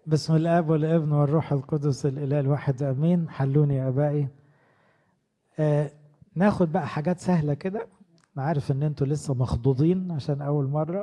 بسم الاب والابن والروح القدس الاله الواحد امين حلوني يا ابائي آه ناخد بقى حاجات سهله كده انا عارف ان انتوا لسه مخضوضين عشان اول مره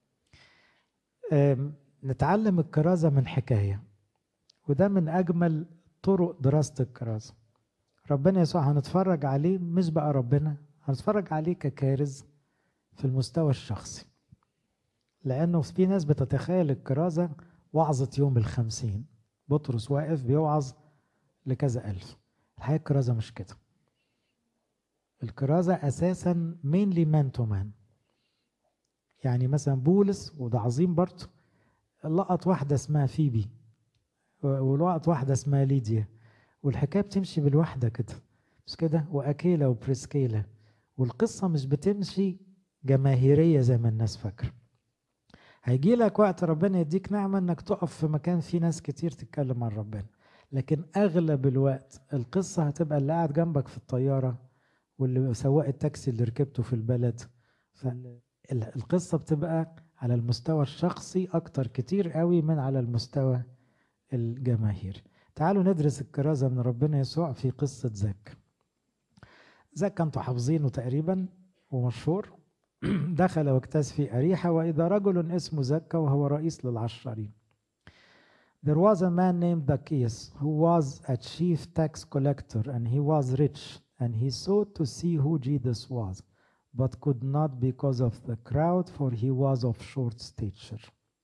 آه نتعلم الكرازه من حكايه وده من اجمل طرق دراسه الكرازه ربنا يسوع هنتفرج عليه مش بقى ربنا هنتفرج عليه ككارز في المستوى الشخصي لانه في ناس بتتخيل الكرازه وعظة يوم الخمسين بطرس واقف بيوعظ لكذا ألف الحقيقة الكرازة مش كده الكرازة أساسا mainly man to man يعني مثلا بولس وده عظيم برضه لقط واحدة اسمها فيبي ولقط واحدة اسمها ليديا والحكاية بتمشي بالوحدة كده مش كده وأكيلا وبريسكيلا والقصة مش بتمشي جماهيرية زي ما الناس فاكره هيجي لك وقت ربنا يديك نعمة انك تقف في مكان فيه ناس كتير تتكلم عن ربنا لكن اغلب الوقت القصة هتبقى اللي قاعد جنبك في الطيارة واللي سواق التاكسي اللي ركبته في البلد فالقصة بتبقى على المستوى الشخصي اكتر كتير قوي من على المستوى الجماهيري تعالوا ندرس الكرازة من ربنا يسوع في قصة زك زك انتوا حافظينه تقريبا ومشهور دخل واجتاز في أريحة وإذا رجل اسمه زكا وهو رئيس للعشرين There was a man named Zacchaeus who was a chief tax collector and he was rich and he sought to see who Jesus was but could not because of the crowd for he was of short stature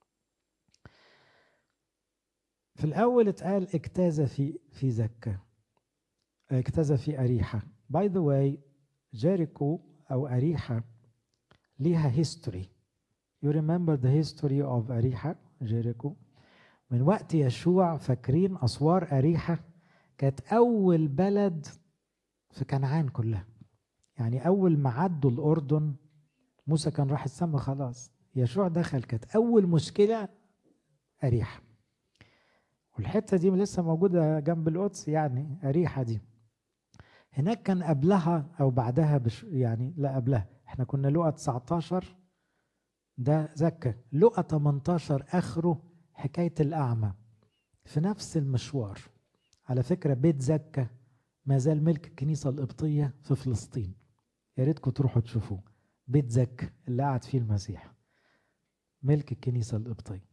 في الأول اتقال اجتاز في في زكا اجتاز في أريحة By the way جيريكو أو أريحة ليها هيستوري You remember the history of أريحة جيريكو من وقت يشوع فاكرين أسوار أريحة كانت أول بلد في كنعان كلها يعني أول ما عدوا الأردن موسى كان راح السما خلاص يشوع دخل كانت أول مشكلة أريحة والحتة دي لسه موجودة جنب القدس يعني أريحة دي هناك كان قبلها أو بعدها بش يعني لا قبلها احنا كنا لقى 19 ده زكى لقى 18 اخره حكايه الاعمى في نفس المشوار على فكره بيت زكى ما زال ملك الكنيسه القبطيه في فلسطين يا ريتكم تروحوا تشوفوه بيت زكى اللي قعد فيه المسيح ملك الكنيسه القبطيه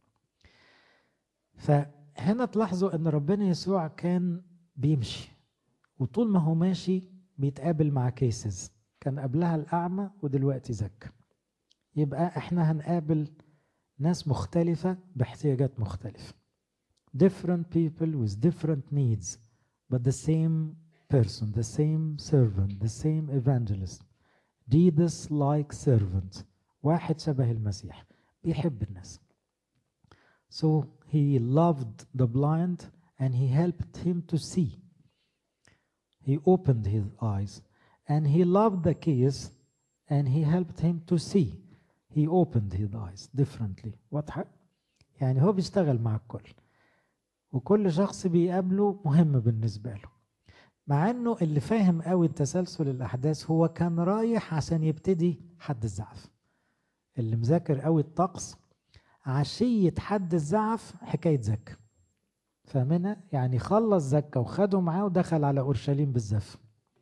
فهنا تلاحظوا ان ربنا يسوع كان بيمشي وطول ما هو ماشي بيتقابل مع كيسز كان قبلها الأعمى ودلوقتي زكى يبقى احنا هنقابل ناس مختلفة باحتياجات مختلفة different people with different needs but the same person the same servant the same evangelist Jesus like servant واحد شبه المسيح بيحب الناس so he loved the blind and he helped him to see he opened his eyes and he loved the keys and he helped him to see he opened his eyes differently واضحة يعني هو بيشتغل مع الكل وكل شخص بيقابله مهم بالنسبة له مع انه اللي فاهم قوي التسلسل الاحداث هو كان رايح عشان يبتدي حد الزعف اللي مذاكر قوي الطقس عشية حد الزعف حكاية زكا فاهمينها يعني خلص زكا وخده معاه ودخل على اورشليم بالزف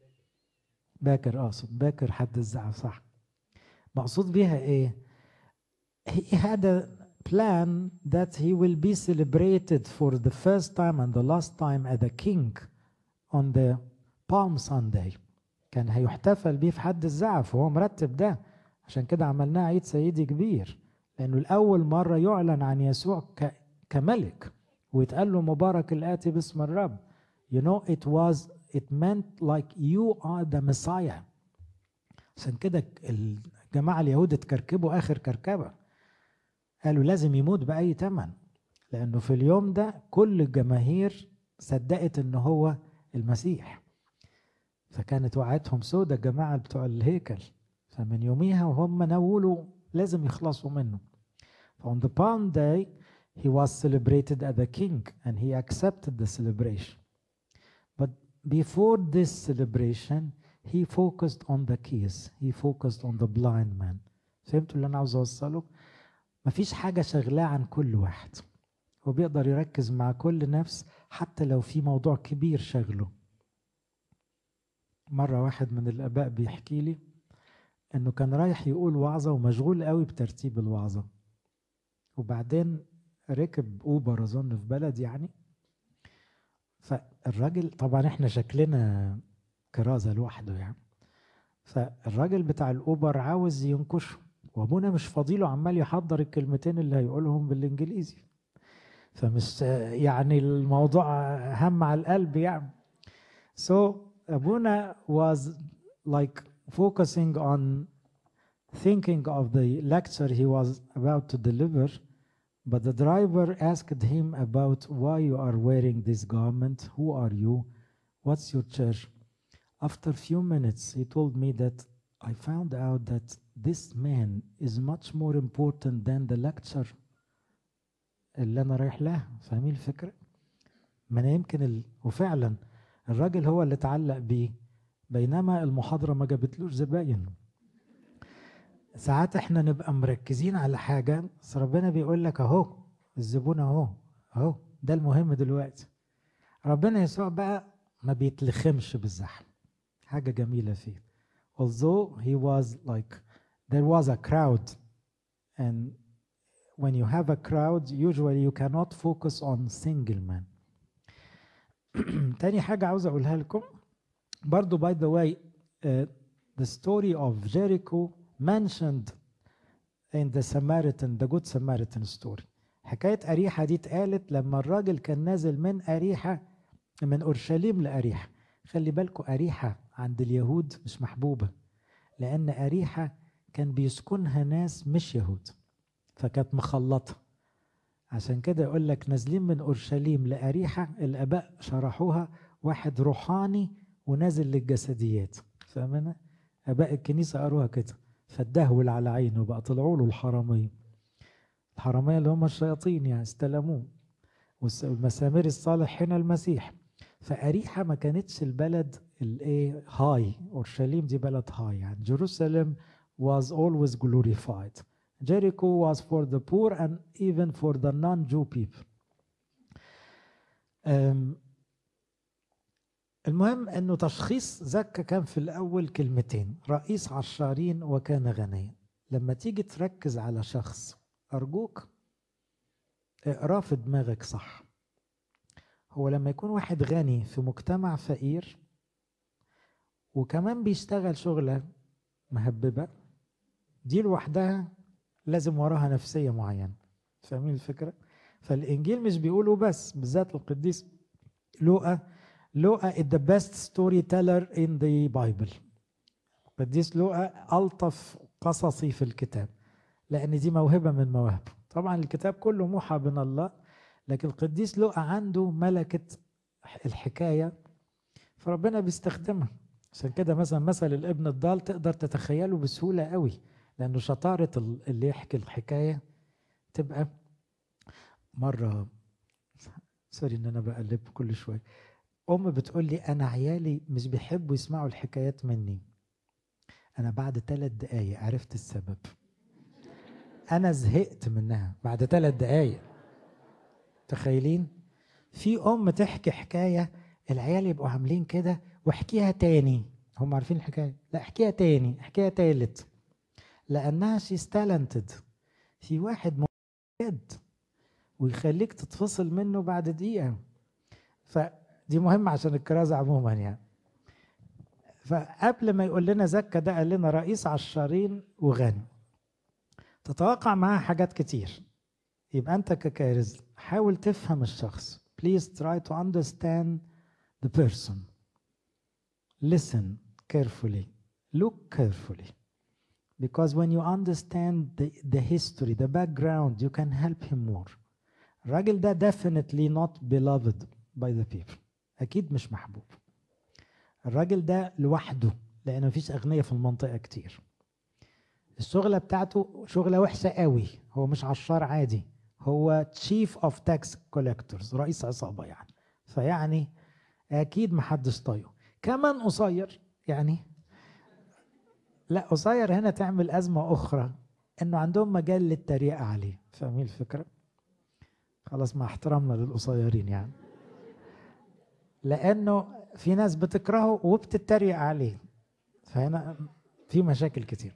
باكر اقصد باكر حد الزعف صح مقصود بيها ايه he had a plan that he will be celebrated for the first time and the last time as a king on the Palm Sunday كان هيحتفل بيه في حد الزعف وهو مرتب ده عشان كده عملناه عيد سيدي كبير لانه الاول مره يعلن عن يسوع كملك ويتقال له مبارك الاتي باسم الرب you know it was it meant like you are the Messiah عشان كده الجماعة اليهود اتكركبوا آخر كركبة قالوا لازم يموت بأي تمن لأنه في اليوم ده كل الجماهير صدقت إن هو المسيح فكانت وعدهم سودة الجماعة بتوع الهيكل فمن يوميها وهم نولوا لازم يخلصوا منه On the Palm Day he was celebrated as a king and he accepted the celebration but before this celebration he focused on the keys he focused on the blind man فهمتوا اللي انا عاوز اوصله مفيش حاجه شغلاه عن كل واحد هو بيقدر يركز مع كل نفس حتى لو في موضوع كبير شغله مرة واحد من الآباء بيحكي لي إنه كان رايح يقول وعظة ومشغول قوي بترتيب الوعظة وبعدين ركب أوبر أظن في بلد يعني فالراجل طبعا احنا شكلنا كرازة لوحده يعني فالراجل بتاع الأوبر عاوز ينكشه وابونا مش فاضيله عمال يحضر الكلمتين اللي هيقولهم بالانجليزي فمش يعني الموضوع هم على القلب يعني so ابونا was like focusing on thinking of the lecture he was about to deliver but the driver asked him about why you are wearing this garment who are you what's your church after a few minutes he told me that I found out that this man is much more important than the lecture اللي انا رايح لها فاهمين الفكره ما انا يمكن ال... وفعلا الراجل هو اللي اتعلق بيه بينما المحاضره ما جابتلوش زباين ساعات احنا نبقى مركزين على حاجه بس ربنا بيقول لك اهو الزبون اهو اهو ده المهم دلوقتي ربنا يسوع بقى ما بيتلخمش بالزحمه حاجه جميله فيه although he was like there was a crowd and when you have a crowd usually you cannot focus on single man تاني حاجة عاوز أقولها لكم برضو by the way uh, the story of Jericho mentioned in the Samaritan the good Samaritan story حكاية أريحة دي اتقالت لما الراجل كان نازل من أريحة من أورشليم لأريحة خلي بالكم أريحة عند اليهود مش محبوبة لأن أريحة كان بيسكنها ناس مش يهود فكانت مخلطة عشان كده يقول لك نازلين من أورشليم لأريحة الآباء شرحوها واحد روحاني ونازل للجسديات فاهمنا؟ آباء الكنيسة قروها كده فالدهول على عينه بقى طلعوا له الحرامية الحرامية اللي هم الشياطين يعني استلموه والمسامير الصالح هنا المسيح فأريحة ما كانتش البلد الايه هاي اورشليم دي بلد هاي يعني جيروسالم was always glorified Jericho was for the poor and even for the non-Jew people um, المهم انه تشخيص زكا كان في الاول كلمتين رئيس عشارين وكان غنيا لما تيجي تركز على شخص ارجوك اقراه في دماغك صح هو لما يكون واحد غني في مجتمع فقير وكمان بيشتغل شغلة مهببة دي لوحدها لازم وراها نفسية معينة فاهمين الفكرة؟ فالإنجيل مش بيقوله بس بالذات القديس لوقا لوقا is the best storyteller in the Bible القديس لوقا ألطف قصصي في الكتاب لأن دي موهبة من مواهبه طبعا الكتاب كله موحى من الله لكن القديس لوقا عنده ملكة الحكاية فربنا بيستخدمها عشان كده مثلا مثل الابن الضال تقدر تتخيله بسهولة قوي لأنه شطارة اللي يحكي الحكاية تبقى مرة سوري إن أنا بقلب كل شوية أم بتقول لي أنا عيالي مش بيحبوا يسمعوا الحكايات مني أنا بعد ثلاث دقايق عرفت السبب أنا زهقت منها بعد ثلاث دقايق تخيلين في أم تحكي حكاية العيال يبقوا عاملين كده واحكيها تاني هم عارفين الحكاية لا احكيها تاني احكيها تالت لأنها شيز تالنتد في واحد بجد ويخليك تتفصل منه بعد دقيقة فدي مهمة عشان الكرازة عموما يعني فقبل ما يقول لنا زكا ده قال لنا رئيس عشارين وغني تتوقع معاه حاجات كتير يبقى انت ككارز حاول تفهم الشخص please try to understand the person listen carefully look carefully because when you understand the, the history the background you can help him more الراجل ده definitely not beloved by the people اكيد مش محبوب الراجل ده لوحده لان مفيش اغنياء في المنطقه كتير الشغله بتاعته شغله وحشه قوي هو مش عشار عادي هو تشيف اوف تاكس كولكتورز رئيس عصابه يعني فيعني اكيد محدش طايقه كمان قصير يعني لا قصير هنا تعمل ازمه اخرى انه عندهم مجال للتريقه عليه فاهمين الفكره خلاص مع احترامنا للقصيرين يعني لانه في ناس بتكرهه وبتتريق عليه فهنا في مشاكل كتير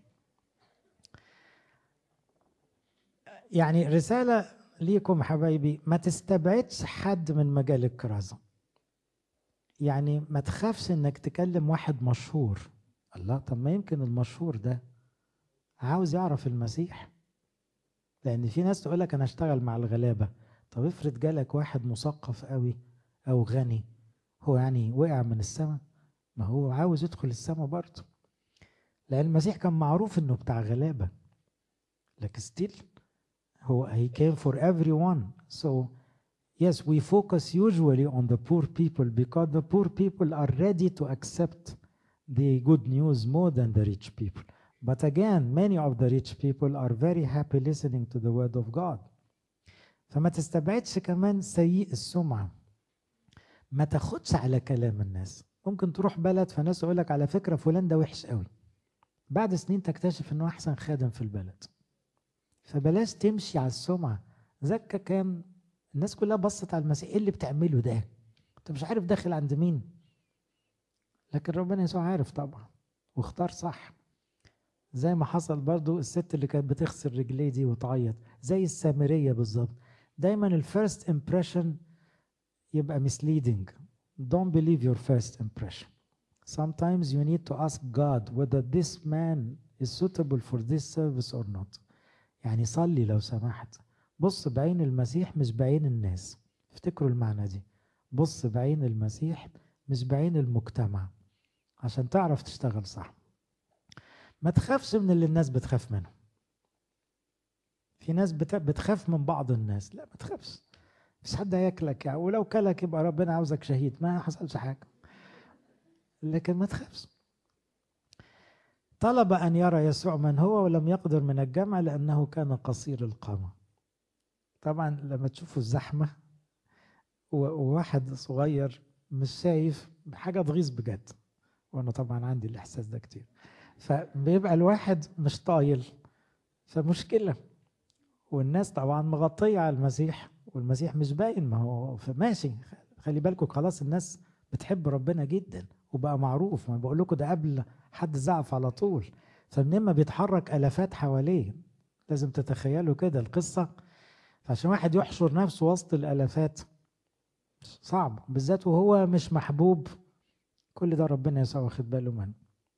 يعني رسالة ليكم حبايبي ما تستبعدش حد من مجال الكرازة يعني ما تخافش انك تكلم واحد مشهور الله طب ما يمكن المشهور ده عاوز يعرف المسيح لان في ناس تقول لك انا اشتغل مع الغلابه طب افرض جالك واحد مثقف قوي او غني هو يعني وقع من السماء ما هو عاوز يدخل السماء برضه لان المسيح كان معروف انه بتاع غلابه لكن ستيل هو he came for everyone so yes we focus usually on the poor people because the poor people are ready to accept the good news more than the rich people but again many of the rich people are very happy listening to the word of God فما تستبعدش كمان سيء السمعة ما تاخدش على كلام الناس ممكن تروح بلد فناس يقول لك على فكرة فلان ده وحش قوي بعد سنين تكتشف انه احسن خادم في البلد فبلاش تمشي على السمعة زكا كان الناس كلها بصت على المسيح ايه اللي بتعمله ده انت مش عارف داخل عند مين لكن ربنا يسوع عارف طبعا واختار صح زي ما حصل برضو الست اللي كانت بتغسل رجليه دي وتعيط زي السامرية بالظبط دايما الفيرست امبريشن يبقى misleading don't believe your first impression sometimes you need to ask God whether this man is suitable for this service or not يعني صلي لو سمحت بص بعين المسيح مش بعين الناس افتكروا المعنى دي بص بعين المسيح مش بعين المجتمع عشان تعرف تشتغل صح ما تخافش من اللي الناس بتخاف منه في ناس بتخاف من بعض الناس لا ما تخافش مش حد هياكلك يعني ولو كلك يبقى ربنا عاوزك شهيد ما حصلش حاجه لكن ما تخافش طلب أن يرى يسوع من هو ولم يقدر من الجمع لأنه كان قصير القامة طبعا لما تشوفوا الزحمة وواحد صغير مش شايف حاجة تغيظ بجد وأنا طبعا عندي الإحساس ده كتير فبيبقى الواحد مش طايل فمشكلة والناس طبعا مغطية على المسيح والمسيح مش باين ما هو ماشي خلي بالكم خلاص الناس بتحب ربنا جدا وبقى معروف ما بقول لكم ده قبل حد زعف على طول فمنين ما بيتحرك الافات حواليه لازم تتخيلوا كده القصه فعشان واحد يحشر نفسه وسط الالافات صعب بالذات وهو مش محبوب كل ده ربنا يسوع واخد باله منه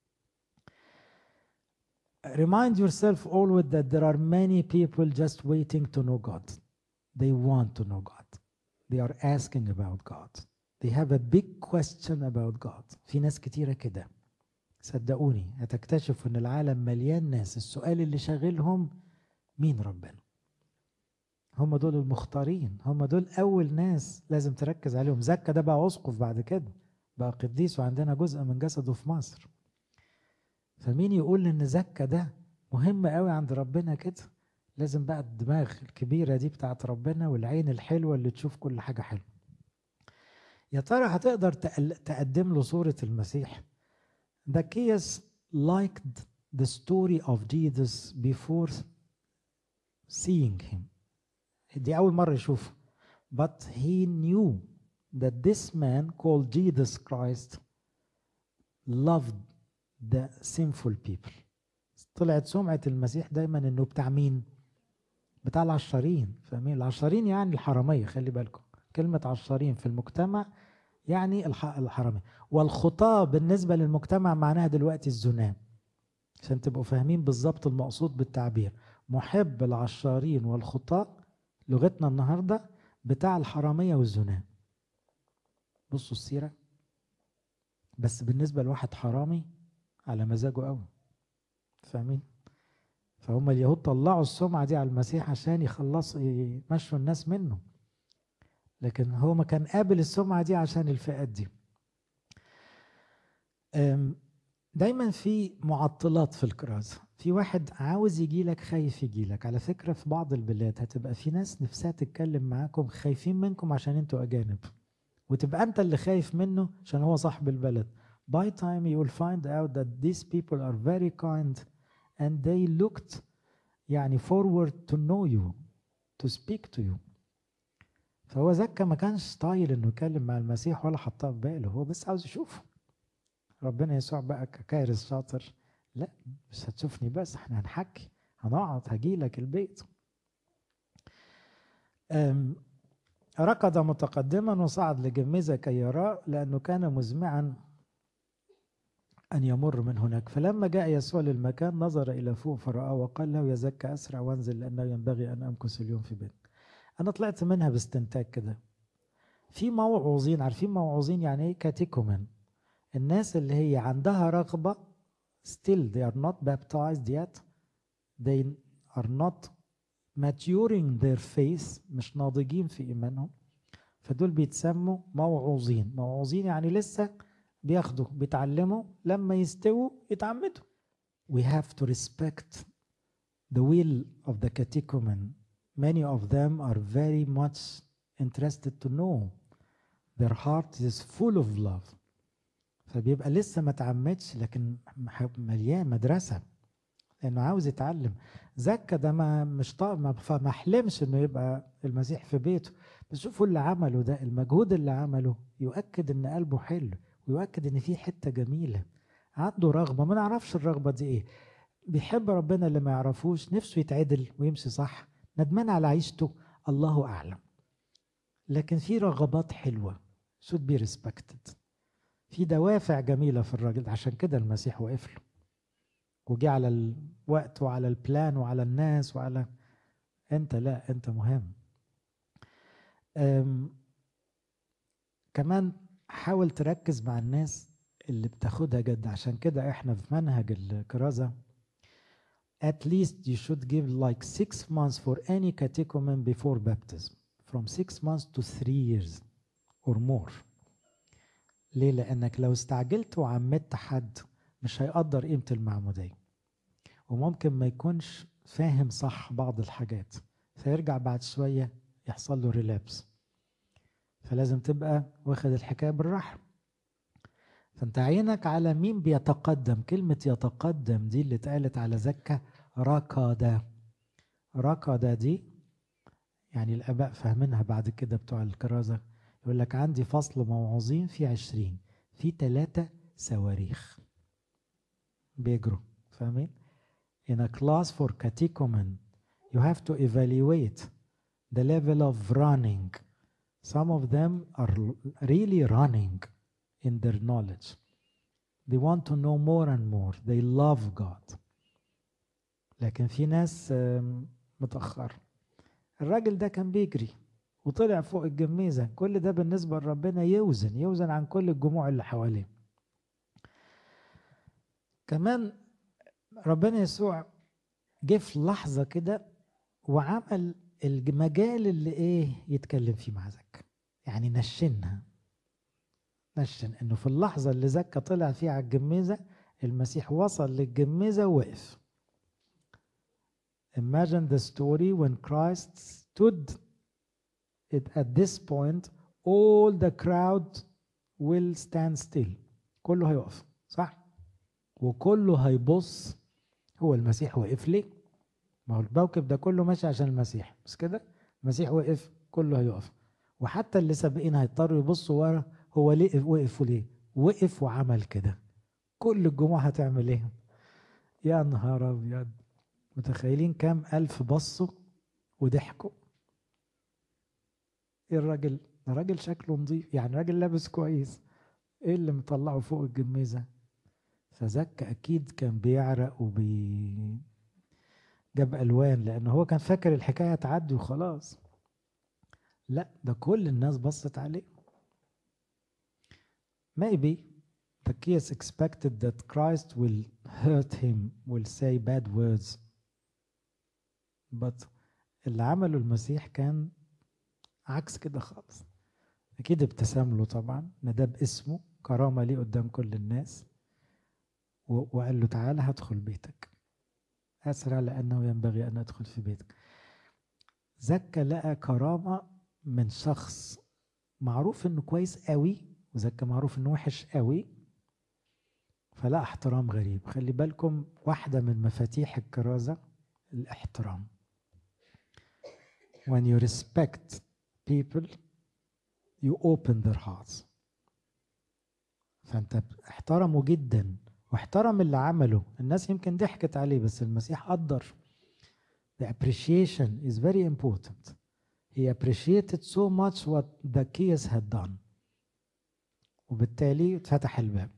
remind yourself always that there are many people just waiting to know God they want to know God they are asking about God they have a big question about God في ناس كتيرة كده صدقوني هتكتشفوا ان العالم مليان ناس السؤال اللي شاغلهم مين ربنا هم دول المختارين هم دول اول ناس لازم تركز عليهم زكا ده بقى اسقف بعد كده بقى قديس وعندنا جزء من جسده في مصر فمين يقول ان زكا ده مهم قوي عند ربنا كده لازم بقى الدماغ الكبيره دي بتاعت ربنا والعين الحلوه اللي تشوف كل حاجه حلوه يا ترى هتقدر تقدم له صوره المسيح Zacchaeus liked the story of Jesus before seeing him. دي أول مرة يشوفه. But he knew that this man called Jesus Christ loved the sinful people. طلعت سمعة المسيح دايما انه بتاع مين؟ بتاع العشارين فاهمين؟ العشارين يعني الحرامية خلي بالكم. كلمة عشارين في المجتمع يعني الحرامية والخطاة بالنسبة للمجتمع معناها دلوقتي الزنا عشان تبقوا فاهمين بالظبط المقصود بالتعبير محب العشارين والخطاة لغتنا النهاردة بتاع الحرامية والزنا بصوا السيرة بس بالنسبة لواحد حرامي على مزاجه قوي فاهمين فهم اليهود طلعوا السمعة دي على المسيح عشان يخلصوا يمشوا الناس منه لكن هو ما كان قابل السمعة دي عشان الفئات دي دايما في معطلات في الكرازة في واحد عاوز يجي لك خايف يجي لك على فكرة في بعض البلاد هتبقى في ناس نفسها تتكلم معاكم خايفين منكم عشان انتوا أجانب وتبقى انت اللي خايف منه عشان هو صاحب البلد by time you will find out that these people are very kind and they looked يعني forward to know you to speak to you فهو زكا ما كانش طايل انه يتكلم مع المسيح ولا حطها في باله هو بس عاوز يشوفه ربنا يسوع بقى ككارث شاطر لا مش هتشوفني بس احنا هنحكي هنقعد هجيلك البيت ركض متقدما وصعد لجميزة كي يراه لأنه كان مزمعا أن يمر من هناك فلما جاء يسوع للمكان نظر إلى فوق فرآه وقال له يا زكى أسرع وانزل لأنه ينبغي أن أمكث اليوم في بيتك أنا طلعت منها باستنتاج كده في موعوظين عارفين موعوظين يعني إيه كاتيكومن الناس اللي هي عندها رغبة still they are not baptized yet they are not maturing their faith مش ناضجين في إيمانهم فدول بيتسموا موعوظين موعوظين يعني لسه بياخدوا بيتعلموا لما يستووا يتعمدوا we have to respect the will of the catechumen many of them are very much interested to know their heart is full of love فبيبقى لسه ما تعمدش لكن مليان مدرسه لانه عاوز يتعلم زكا ده ما مش طا... فما حلمش انه يبقى المسيح في بيته بس شوفوا اللي عمله ده المجهود اللي عمله يؤكد ان قلبه حلو ويؤكد ان في حته جميله عنده رغبه ما نعرفش الرغبه دي ايه بيحب ربنا اللي ما يعرفوش نفسه يتعدل ويمشي صح ندمان على عيشته الله اعلم لكن في رغبات حلوه should be respected في دوافع جميله في الراجل عشان كده المسيح وقف له وجي على الوقت وعلى البلان وعلى الناس وعلى انت لا انت مهم كمان حاول تركز مع الناس اللي بتاخدها جد عشان كده احنا في منهج الكرازة at least you should give like six months for any catechumen before baptism from six months to three years or more ليه لانك لو استعجلت وعمدت حد مش هيقدر قيمة المعمودية وممكن ما يكونش فاهم صح بعض الحاجات فيرجع بعد شوية يحصل له ريلابس فلازم تبقى واخد الحكاية بالراحة فانت عينك على مين بيتقدم كلمة يتقدم دي اللي اتقالت على زكا ركض ركض دي يعني الآباء فاهمينها بعد كده بتوع الكرازة يقول لك عندي فصل موعظين في عشرين في ثلاثة صواريخ بيجروا فاهمين in a class for catechumen you have to evaluate the level of running some of them are really running in their knowledge they want to know more and more they love God لكن في ناس متأخر الراجل ده كان بيجري وطلع فوق الجميزة كل ده بالنسبة لربنا يوزن يوزن عن كل الجموع اللي حواليه كمان ربنا يسوع جه في لحظة كده وعمل المجال اللي ايه يتكلم فيه مع زكا يعني نشنها نشن انه في اللحظة اللي زكا طلع فيها على الجميزة المسيح وصل للجميزة ووقف Imagine the story when Christ stood at this point all the crowd will stand still كله هيقف صح وكله هيبص هو المسيح وقف ليه ما هو الموكب ده كله ماشي عشان المسيح بس كده المسيح وقف كله هيقف وحتى اللي سابقين هيضطروا يبصوا ورا هو ليه وقف وليه وقف وعمل كده كل الجموع هتعمل ايه يا نهار ابيض متخيلين كام الف بصوا وضحكوا ايه الراجل ده راجل شكله نظيف يعني راجل لابس كويس ايه اللي مطلعه فوق الجميزه فزك اكيد كان بيعرق وبي جاب الوان لان هو كان فاكر الحكايه تعدي وخلاص لا ده كل الناس بصت عليه maybe Zacchaeus expected that Christ will hurt him will say bad words but اللي عمله المسيح كان عكس كده خالص اكيد ابتسم له طبعا ده باسمه كرامه ليه قدام كل الناس وقال له تعالى هدخل بيتك أسرع لأنه ينبغي أن أدخل في بيتك زكى لقى كرامة من شخص معروف إنه كويس قوي وزكى معروف إنه وحش قوي فلا احترام غريب خلي بالكم واحدة من مفاتيح الكرازة الاحترام when you respect people you open their hearts فانت احترمه جدا واحترم اللي عمله الناس يمكن ضحكت عليه بس المسيح قدر the appreciation is very important he appreciated so much what Zacchaeus had done وبالتالي اتفتح الباب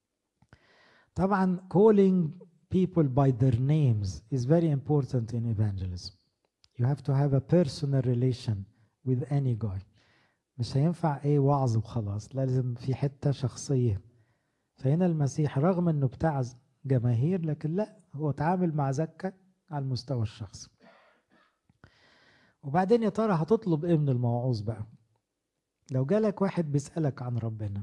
طبعا calling people by their names is very important in evangelism you have to have a personal relation with any guy مش هينفع ايه وعظ وخلاص لازم في حتة شخصية فهنا المسيح رغم انه بتاع جماهير لكن لا هو تعامل مع زكا على المستوى الشخصي وبعدين يا ترى هتطلب ايه من الموعوظ بقى لو جالك واحد بيسألك عن ربنا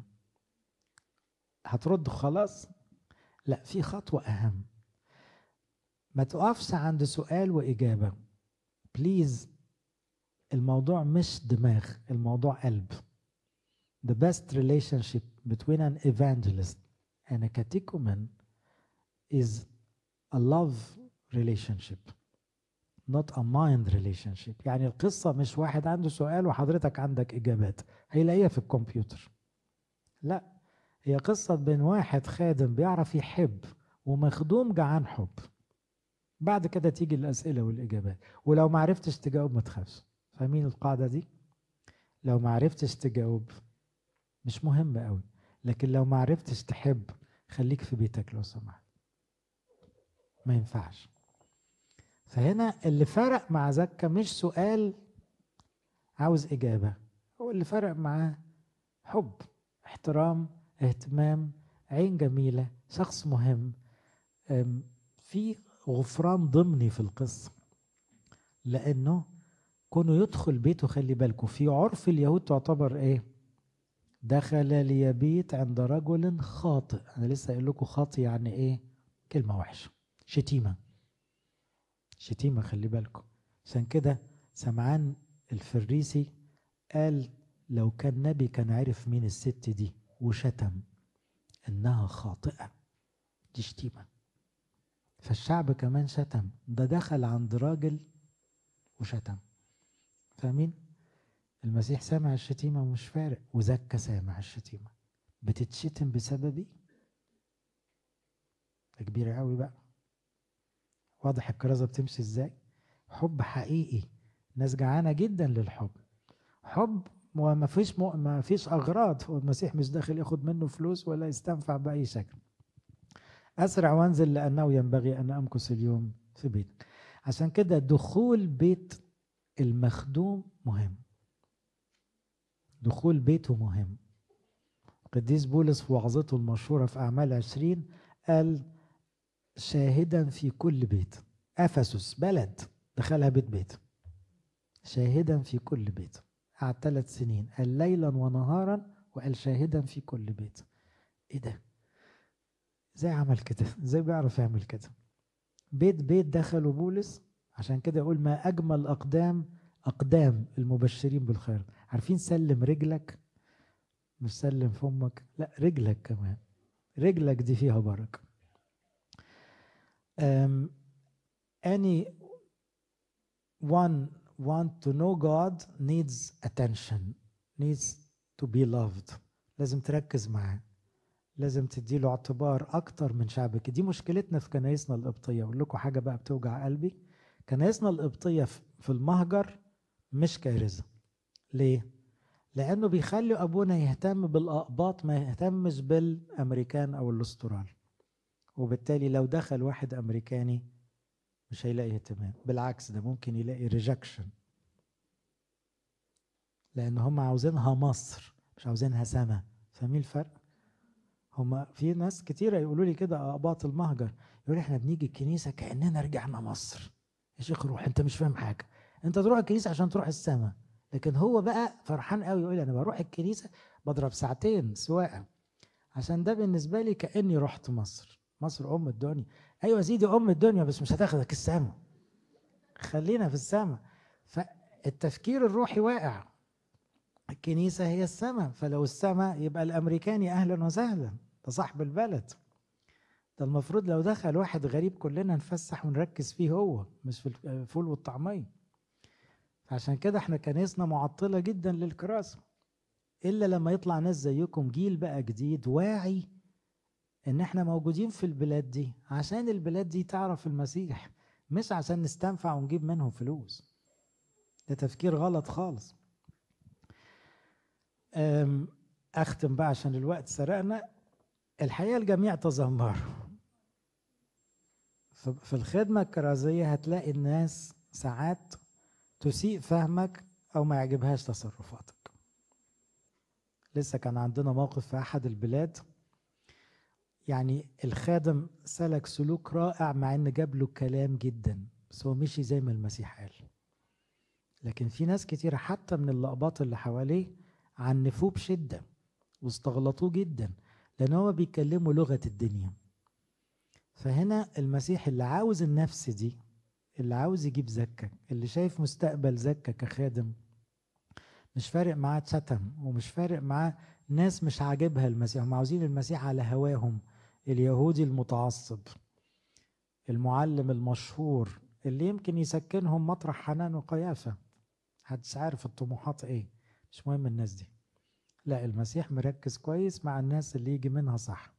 هترد خلاص لا في خطوة أهم ما تقفش عند سؤال وإجابة بليز الموضوع مش دماغ الموضوع قلب the best relationship between an evangelist and a catechumen is a love relationship not a mind relationship يعني القصة مش واحد عنده سؤال وحضرتك عندك إجابات هيلاقيها في الكمبيوتر لا هي قصة بين واحد خادم بيعرف يحب ومخدوم جعان حب بعد كده تيجي الأسئلة والإجابات ولو ما عرفتش تجاوب ما تخافش فاهمين القاعدة دي لو ما عرفتش تجاوب مش مهم قوي لكن لو ما عرفتش تحب خليك في بيتك لو سمحت ما ينفعش فهنا اللي فرق مع زكا مش سؤال عاوز إجابة هو اللي فرق معاه حب احترام اهتمام عين جميلة شخص مهم في غفران ضمني في القصة لأنه كونه يدخل بيته خلي بالكم في عرف اليهود تعتبر ايه دخل ليبيت عند رجل خاطئ انا لسه قايل لكم خاطئ يعني ايه كلمه وحشه شتيمه شتيمه خلي بالكم عشان كده سمعان الفريسي قال لو كان نبي كان عرف مين الست دي وشتم انها خاطئه دي شتيمه فالشعب كمان شتم ده دخل عند راجل وشتم فاهمين المسيح سامع الشتيمه ومش فارق وزكى سامع الشتيمه بتتشتم بسببي ده كبير قوي بقى واضح الكرازه بتمشي ازاي حب حقيقي ناس جعانه جدا للحب حب وما فيش م... ما فيش اغراض هو المسيح مش داخل ياخد منه فلوس ولا يستنفع باي شكل اسرع وانزل لانه ينبغي ان امكث اليوم في بيتك عشان كده دخول بيت المخدوم مهم دخول بيته مهم قديس بولس في وعظته المشهورة في أعمال عشرين قال شاهدا في كل بيت أفسس بلد دخلها بيت بيت شاهدا في كل بيت قعد ثلاث سنين قال ليلا ونهارا وقال شاهدا في كل بيت ايه ده ازاي عمل كده ازاي بيعرف يعمل كده بيت بيت دخلوا بولس عشان كده يقول ما أجمل أقدام أقدام المبشرين بالخير عارفين سلم رجلك مش سلم فمك لا رجلك كمان رجلك دي فيها بركة um, any one want to know God needs attention needs to be loved لازم تركز معاه لازم تديله اعتبار اكتر من شعبك دي مشكلتنا في كنايسنا القبطيه اقول لكم حاجه بقى بتوجع قلبي كنايسنا القبطيه في المهجر مش كارثه ليه لانه بيخلي ابونا يهتم بالاقباط ما يهتمش بالامريكان او الاسترال وبالتالي لو دخل واحد امريكاني مش هيلاقي اهتمام بالعكس ده ممكن يلاقي ريجكشن لان هم عاوزينها مصر مش عاوزينها سما فاهمين الفرق هم في ناس كتيره يقولوا لي كده اقباط المهجر يقول احنا بنيجي الكنيسه كاننا رجعنا مصر يا شيخ روح انت مش فاهم حاجه انت تروح الكنيسه عشان تروح السما لكن هو بقى فرحان قوي يقول انا بروح الكنيسه بضرب ساعتين سواقه عشان ده بالنسبه لي كاني رحت مصر مصر ام الدنيا ايوه يا سيدي ام الدنيا بس مش هتاخدك السما خلينا في السما فالتفكير الروحي واقع الكنيسة هي السماء فلو السماء يبقى الأمريكاني أهلا وسهلا ده صاحب البلد ده المفروض لو دخل واحد غريب كلنا نفسح ونركز فيه هو مش في الفول والطعمية عشان كده احنا كنيسنا معطلة جدا للكراسة إلا لما يطلع ناس زيكم جيل بقى جديد واعي إن احنا موجودين في البلاد دي عشان البلاد دي تعرف المسيح مش عشان نستنفع ونجيب منهم فلوس ده تفكير غلط خالص أختم بقى عشان الوقت سرقنا الحقيقة الجميع تذمروا في الخدمة الكرازية هتلاقي الناس ساعات تسيء فهمك أو ما يعجبهاش تصرفاتك لسه كان عندنا موقف في أحد البلاد يعني الخادم سلك سلوك رائع مع ان جاب له كلام جدا بس هو مشي زي ما المسيح قال لكن في ناس كتيرة حتى من اللقبات اللي حواليه عنفوه بشدة واستغلطوه جدا لأن هو بيتكلموا لغة الدنيا فهنا المسيح اللي عاوز النفس دي اللي عاوز يجيب زكة اللي شايف مستقبل زكة كخادم مش فارق معاه اتشتم ومش فارق معاه ناس مش عاجبها المسيح هم عاوزين المسيح على هواهم اليهودي المتعصب المعلم المشهور اللي يمكن يسكنهم مطرح حنان وقيافة محدش عارف الطموحات ايه مش مهم الناس دي لا المسيح مركز كويس مع الناس اللي يجي منها صح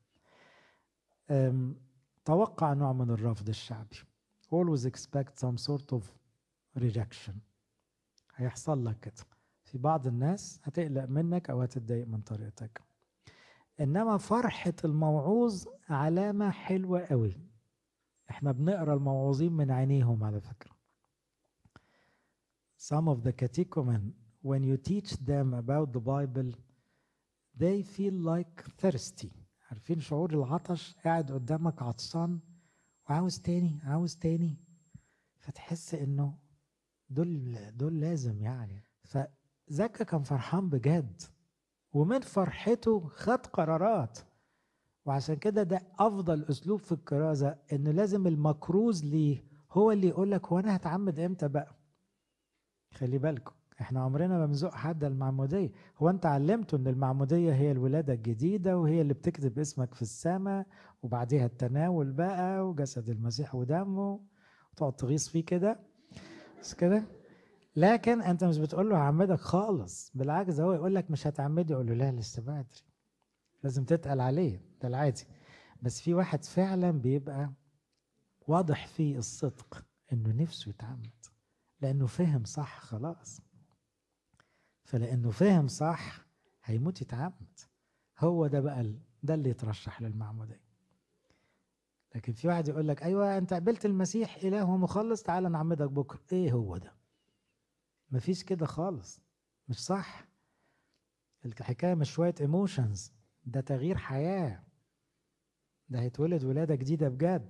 توقع نوع من الرفض الشعبي always expect some sort of rejection هيحصل لك كده في بعض الناس هتقلق منك او هتتضايق من طريقتك انما فرحة الموعوظ علامة حلوة قوي احنا بنقرا الموعوظين من عينيهم على فكرة some of the catechumen when you teach them about the Bible they feel like thirsty عارفين شعور العطش قاعد قدامك عطشان وعاوز تاني عاوز تاني فتحس انه دول دول لازم يعني فزكا كان فرحان بجد ومن فرحته خد قرارات وعشان كده ده افضل اسلوب في الكرازه ان لازم المكروز ليه هو اللي يقول لك هو انا هتعمد امتى بقى خلي بالكم احنا عمرنا ما بنزق حد المعموديه هو انت علمته ان المعموديه هي الولاده الجديده وهي اللي بتكتب اسمك في السماء وبعديها التناول بقى وجسد المسيح ودمه وتقعد تغيظ فيه كده بس كده لكن انت مش بتقول له هعمدك خالص بالعكس هو يقول لك مش هتعمدي يقول له لا لسه بدري لازم تتقل عليه ده العادي بس في واحد فعلا بيبقى واضح فيه الصدق انه نفسه يتعمد لانه فهم صح خلاص فلانه فهم صح هيموت يتعمد هو ده بقى ده اللي يترشح للمعموديه لكن في واحد يقول لك ايوه انت قبلت المسيح اله ومخلص تعالى نعمدك بكره ايه هو ده مفيش كده خالص مش صح الحكايه مش شويه ايموشنز ده تغيير حياه ده هيتولد ولاده جديده بجد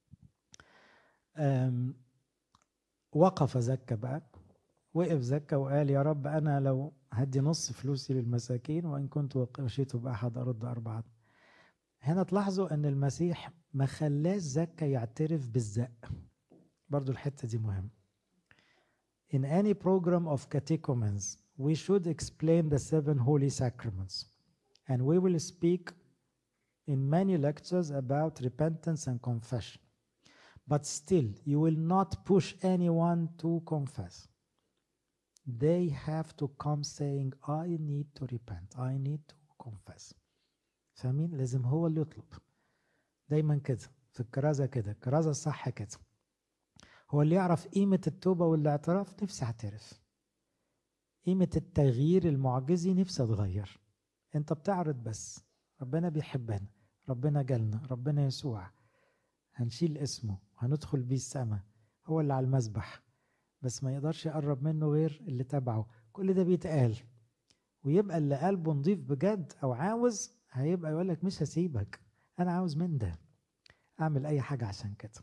وقف زكا بقى وقف زكا وقال يا رب انا لو هدي نص فلوسي للمساكين وان كنت وشيت باحد ارد اربعه هنا تلاحظوا ان المسيح ما خلاش زكا يعترف بالزق برضو الحته دي مهمه In any program of catechumens, we should explain the seven holy sacraments, and we will speak in many lectures about repentance and confession. But still, you will not push anyone to confess. They have to come saying, I need to repent, I need to confess. فاهمين؟ لازم هو اللي يطلب. دايما كده في الكرازة كده، الكرازة الصح كده. هو اللي يعرف قيمة التوبة والاعتراف نفسي اعترف قيمة التغيير المعجزي نفسي اتغير انت بتعرض بس ربنا بيحبنا ربنا جالنا ربنا يسوع هنشيل اسمه هندخل بيه السماء هو اللي على المسبح بس ما يقدرش يقرب منه غير اللي تبعه كل ده بيتقال ويبقى اللي قلبه نضيف بجد او عاوز هيبقى يقول لك مش هسيبك انا عاوز من ده اعمل اي حاجه عشان كده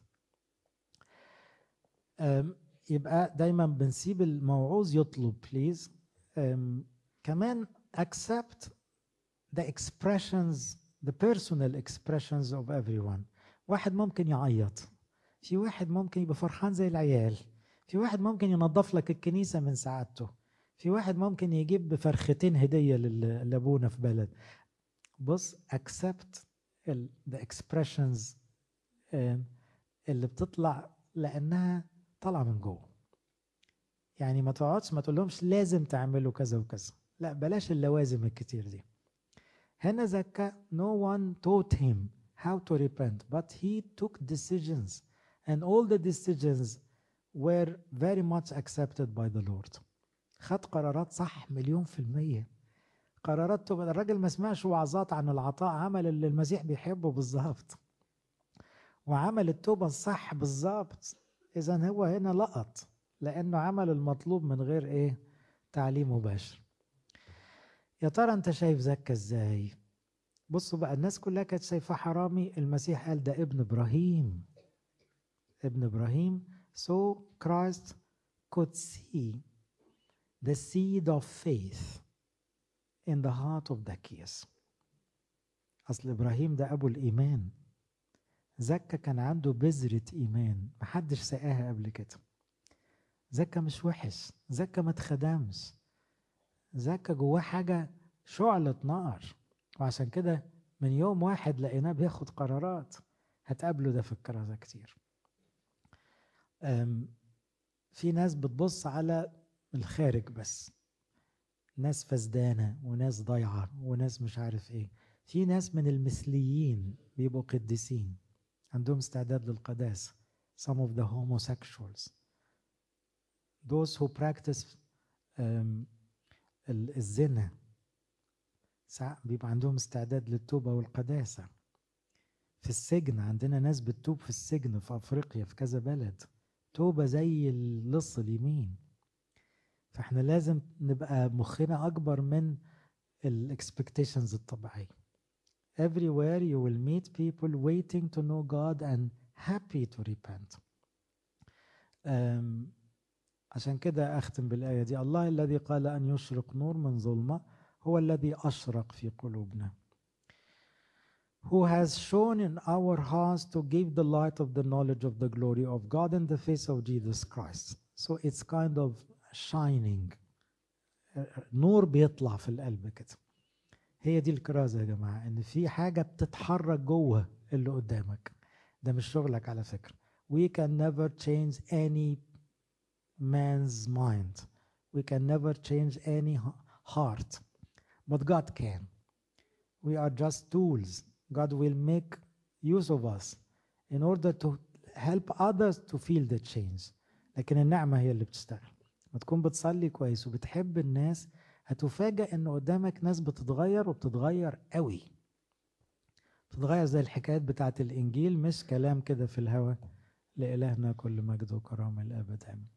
يبقى دايما بنسيب الموعوظ يطلب بليز كمان accept the expressions the personal expressions of everyone واحد ممكن يعيط في واحد ممكن يبقى فرحان زي العيال في واحد ممكن ينظف لك الكنيسة من سعادته في واحد ممكن يجيب فرختين هدية لأبونا في بلد بص accept the expressions اللي بتطلع لأنها طالعه من جوه يعني ما تقعدش ما تقولهمش لازم تعملوا كذا وكذا لا بلاش اللوازم الكتير دي هنا زكا no one taught him how to repent but he took decisions and all the decisions were very much accepted by the Lord خد قرارات صح مليون في المية قرارات تبقى الراجل ما سمعش وعظات عن العطاء عمل اللي المسيح بيحبه بالظبط وعمل التوبة الصح بالظبط إذا هو هنا لقط لأنه عمل المطلوب من غير إيه تعليم مباشر يا ترى أنت شايف زكا إزاي بصوا بقى الناس كلها كانت شايفاه حرامي المسيح قال ده ابن إبراهيم ابن إبراهيم so Christ could see the seed of faith in the heart of Zacchaeus أصل إبراهيم ده أبو الإيمان زكا كان عنده بذرة إيمان محدش سقاها قبل كده زكا مش وحش زكا ما اتخدمش زكا جواه حاجة شعلة نار وعشان كده من يوم واحد لقيناه بياخد قرارات هتقابله ده في الكرازة كتير في ناس بتبص على الخارج بس ناس فسدانة وناس ضايعة وناس مش عارف ايه في ناس من المثليين بيبقوا قديسين عندهم استعداد للقداسة some of the homosexuals those who practice um, الزنا بيبقى عندهم استعداد للتوبة والقداسة في السجن عندنا ناس بتتوب في السجن في أفريقيا في كذا بلد توبة زي اللص اليمين فاحنا لازم نبقى مخنا أكبر من الاكسبكتيشنز الطبيعية everywhere you will meet people waiting to know God and happy to repent um, عشان كده أختم بالآية دي الله الذي قال أن يشرق نور من ظلمة هو الذي أشرق في قلوبنا who has shown in our hearts to give the light of the knowledge of the glory of God in the face of Jesus Christ. So it's kind of shining. نور بيطلع في القلب كده. هي دي الكرازة يا جماعة إن في حاجة بتتحرك جوه اللي قدامك. ده مش شغلك على فكرة. We can never change any man's mind. We can never change any heart. But God can. We are just tools God will make use of us in order to help others to feel the change لكن النعمة هي اللي بتشتغل ما تكون بتصلي كويس وبتحب الناس هتفاجأ ان قدامك ناس بتتغير وبتتغير قوي بتتغير زي الحكايات بتاعت الانجيل مش كلام كده في الهوا لإلهنا كل مجد وكرامة الأبد آمين